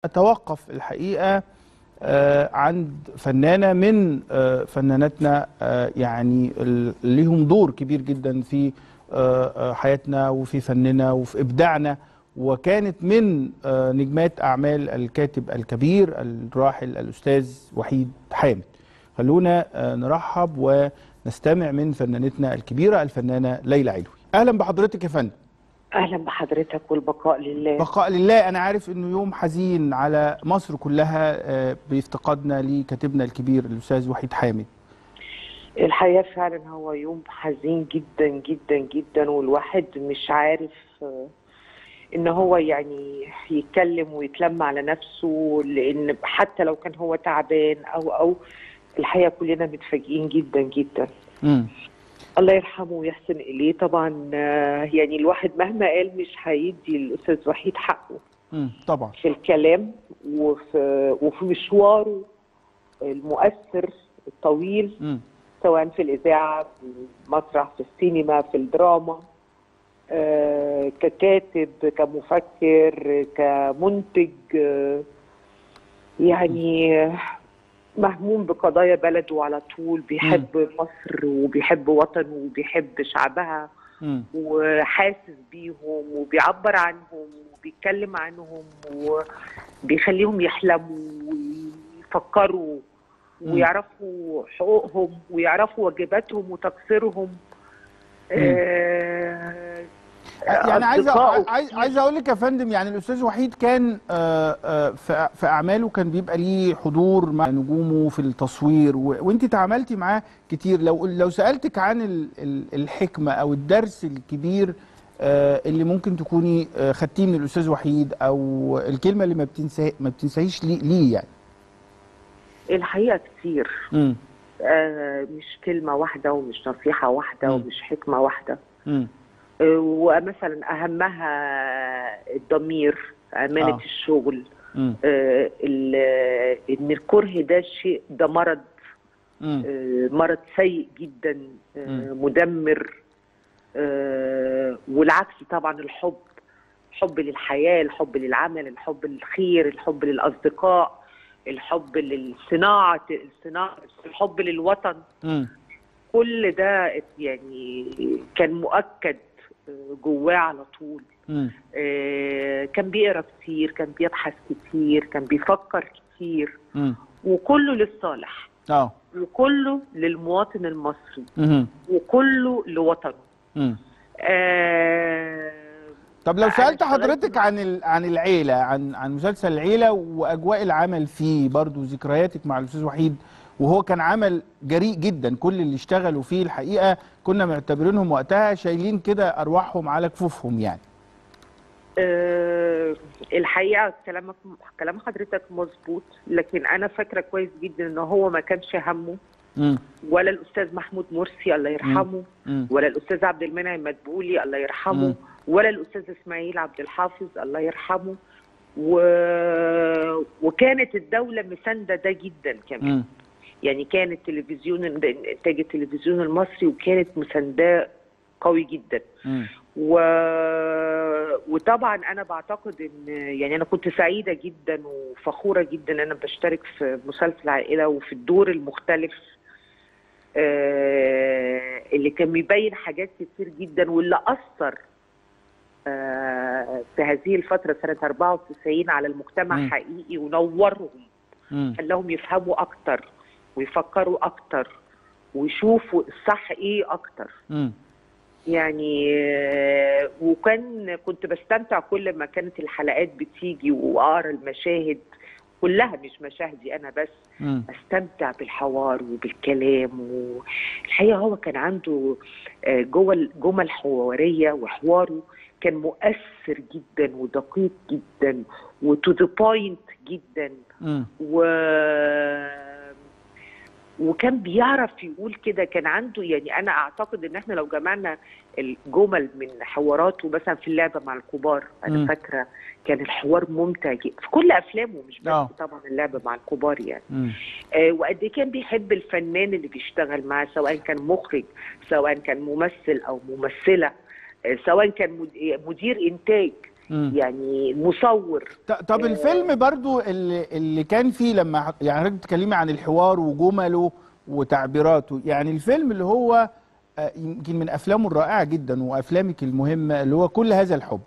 أتوقف الحقيقة آه، عند فنانة من آه، فناناتنا آه، يعني ال- ليهم دور كبير جدا في آه، آه، حياتنا وفي فننا وفي إبداعنا وكانت من آه، نجمات أعمال الكاتب الكبير الراحل الأستاذ وحيد حامد خلونا آه، نرحب ونستمع من فنانتنا الكبيرة الفنانة ليلى علوي أهلا بحضرتك يا فندم اهلا بحضرتك والبقاء لله بقاء لله انا عارف انه يوم حزين على مصر كلها آه، بافتقادنا لكاتبنا الكبير الاستاذ وحيد حامد الحقيقه فعلا هو يوم حزين جدا جدا جدا والواحد مش عارف آه، ان هو يعني يتكلم ويتلم على نفسه لان حتى لو كان هو تعبان او او الحقيقه كلنا متفاجئين جدا جدا امم الله يرحمه ويحسن اليه طبعا آه، يعني الواحد مهما قال مش هيدي الاستاذ وحيد حقه امم طبعا في الكلام وفي وفي مشواره المؤثر الطويل امم سواء في الإذاعة في المسرح في السينما في الدراما آه، ككاتب كمفكر كمنتج آه، يعني آه، مهموم بقضايا بلده على طول بيحب مصر وبيحب وطنه وبيحب شعبها امم وحاسس بيهم وبيعبر عنهم وبيتكلم عنهم وبيخليهم يحلموا ويفكروا مم. ويعرفوا حقوقهم ويعرفوا واجباتهم وتقصيرهم آه يعني عايز أصدقائه عايز كتير. عايز اقول لك يا فندم يعني الاستاذ وحيد كان آه، آه، في في اعماله كان بيبقى ليه حضور مع نجومه في التصوير و- وانت تعاملتي معاه كتير لو لو سالتك عن ال- ال- الحكمه او الدرس الكبير آه، اللي ممكن تكوني آه، خدتيه من الاستاذ وحيد او الكلمه اللي ما بتنساه ما بتنساهيش ليه ليه يعني الحقيقة كتير امم آه مش كلمة واحدة ومش نصيحة واحدة مم. ومش حكمة واحدة امم آه، ومثلا أهمها الضمير أمانة آه. آه. الشغل امم آه، ال- ان الكره ده شيء ده مرض امم آه، مرض سيء جدا آه، مم. مدمر آه، والعكس طبعا الحب الحب للحياه الحب للعمل الحب للخير الحب للاصدقاء الحب للصناعه الصناعه الحب للوطن امم كل ده يعني كان مؤكد آه، جواه على طول امم آه، كان بيقرا كتير كان بيبحث كتير كان بيفكر كتير امم وكله للصالح اه وكله للمواطن المصري امم وكله لوطنه امم آه طب لو أنا سألت اشتغلت حضرتك عن ال- عن العيلة عن عن مسلسل العيلة وأجواء العمل فيه برضو ذكرياتك مع الأستاذ وحيد وهو كان عمل جريء جدا كل اللي اشتغلوا فيه الحقيقة كنا معتبرينهم وقتها شايلين كده أرواحهم على كفوفهم يعني آه الحقيقه كلامك كلام حضرتك مظبوط لكن انا فاكره كويس جدا ان هو ما كانش همه امم ولا الاستاذ محمود مرسي الله يرحمه امم ولا الاستاذ عبد المنعم مدبولي الله يرحمه مم. ولا الاستاذ اسماعيل عبد الحافظ الله يرحمه و... وكانت الدوله مسانده ده جدا كمان امم يعني كان التلفزيون انتاج التلفزيون المصري وكانت مسانداه قوي جدا امم و... وطبعا انا بعتقد ان يعني انا كنت سعيده جدا وفخوره جدا ان انا بشترك في مسلسل عائله وفي الدور المختلف آه، اللي كان بيبين حاجات كتير جدا واللي اثر آه، في هذه الفتره سنه 94 على المجتمع مم. حقيقي ونورهم امم خلاهم يفهموا اكتر ويفكروا اكتر ويشوفوا الصح ايه اكتر امم يعني آه، وكان كنت بستمتع كل ما كانت الحلقات بتيجي واقرا المشاهد كلها مش مشاهدي انا بس امم استمتع بالحوار وبالكلام والحقيقه هو كان عنده آه، جوه جمل حواريه وحواره كان مؤثر جدا ودقيق جدا وتو ذا بوينت جدا امم و وكان بيعرف يقول كده كان عنده يعني انا اعتقد ان احنا لو جمعنا الجمل من حواراته مثلا في اللعبه مع الكبار مم. انا فاكره كان الحوار ممتع جدا في كل افلامه مش بس آه. طبعا اللعبه مع الكبار يعني امم آه وقد ايه كان بيحب الفنان اللي بيشتغل معاه سواء كان مخرج سواء كان ممثل او ممثله آه سواء كان مد- مدير انتاج مم. يعني مصور ط- طب الفيلم برضو اللي, اللي كان فيه لما ح- يعني حضرتك بتتكلمي عن الحوار وجمله وتعبيراته يعني الفيلم اللي هو آه، يمكن من افلامه الرائعه جدا وافلامك المهمه اللي هو كل هذا الحب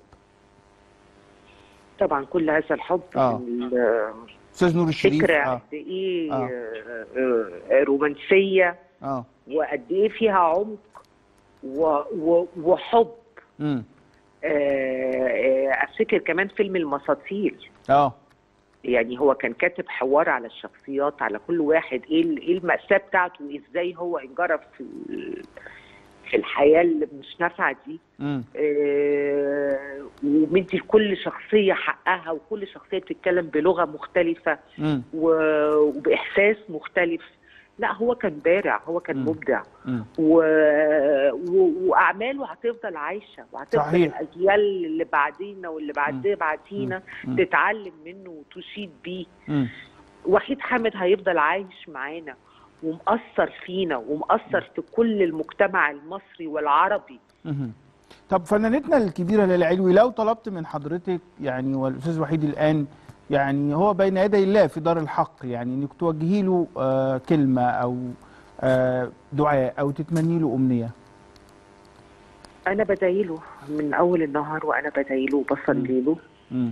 طبعا كل هذا الحب آه. ال- استاذ نور الشريف فكره اه قد ايه آه. آه، آه، رومانسيه اه وقد ايه فيها عمق و- و- وحب امم آه، آه، افتكر كمان فيلم المساطيل اه يعني هو كان كاتب حوار على الشخصيات على كل واحد ايه ال- ايه المأساة بتاعته وازاي هو انجرف في ال- في الحياة اللي مش نافعة دي امم آه، ومدي لكل شخصية حقها وكل شخصية بتتكلم بلغة مختلفة امم و- وبإحساس مختلف لا هو كان بارع هو كان مم. مبدع امم و... و... واعماله هتفضل عايشه وهتفضل صحيح. الاجيال اللي بعدينا واللي بعد مم. بعدينا مم. تتعلم منه وتشيد بيه امم وحيد حامد هيفضل عايش معانا ومأثر فينا ومأثر في كل المجتمع المصري والعربي مهم. طب فنانتنا الكبيرة ليلى علوي لو طلبت من حضرتك يعني والأستاذ وحيد الآن يعني هو بين يدي الله في دار الحق يعني إنك توجهي له آه كلمة أو آه دعاء أو تتمني له أمنية انا بدعيله من اول النهار وانا بدعيله وبصلي له مم.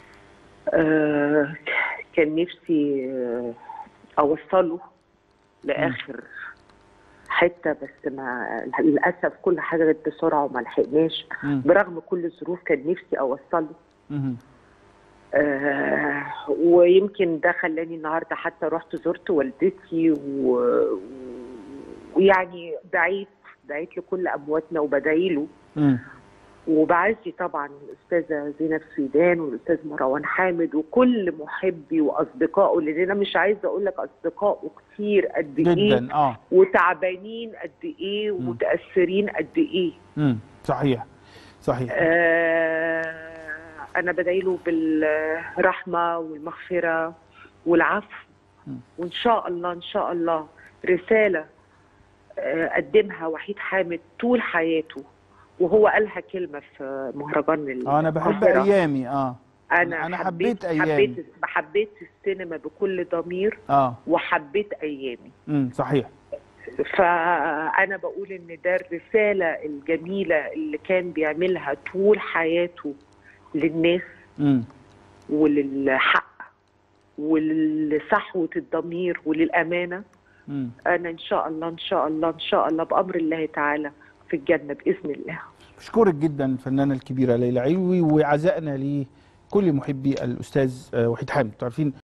آه كان نفسي آه اوصله لاخر حته بس ما للاسف كل حاجه جت بسرعه وما لحقناش مم. برغم كل الظروف كان نفسي اوصله مهم. آه ويمكن ده خلاني النهارده حتى رحت زرت والدتي و- ويعني دعيت دعيت لكل امواتنا وبدعي له مم. وبعزي طبعا الاستاذه زينب سويدان والاستاذ مروان حامد وكل محبي واصدقائه لان انا مش عايزه اقول لك اصدقائه كتير قد ايه جدا اه وتعبانين قد ايه ومتاثرين قد ايه مم. صحيح صحيح آه انا بدعي له بالرحمه والمغفره والعفو مم. وان شاء الله ان شاء الله رساله آه، قدمها وحيد حامد طول حياته وهو قالها كلمه في مهرجان آه أنا بحب القاهرة. أيامي اه انا, أنا حبيت حبيت أيامي. حبيت حبيت السينما بكل ضمير اه وحبيت ايامي مم. صحيح فانا بقول ان ده الرساله الجميله اللي كان بيعملها طول حياته للناس مم. وللحق ولصحوه الضمير وللامانه مم. انا ان شاء الله ان شاء الله ان شاء الله بامر الله تعالى في الجنه باذن الله بشكرك جدا الفنانة الكبيرة ليلى علوي وعزائنا لكل محبي الأستاذ آه، وحيد حامد تعرفين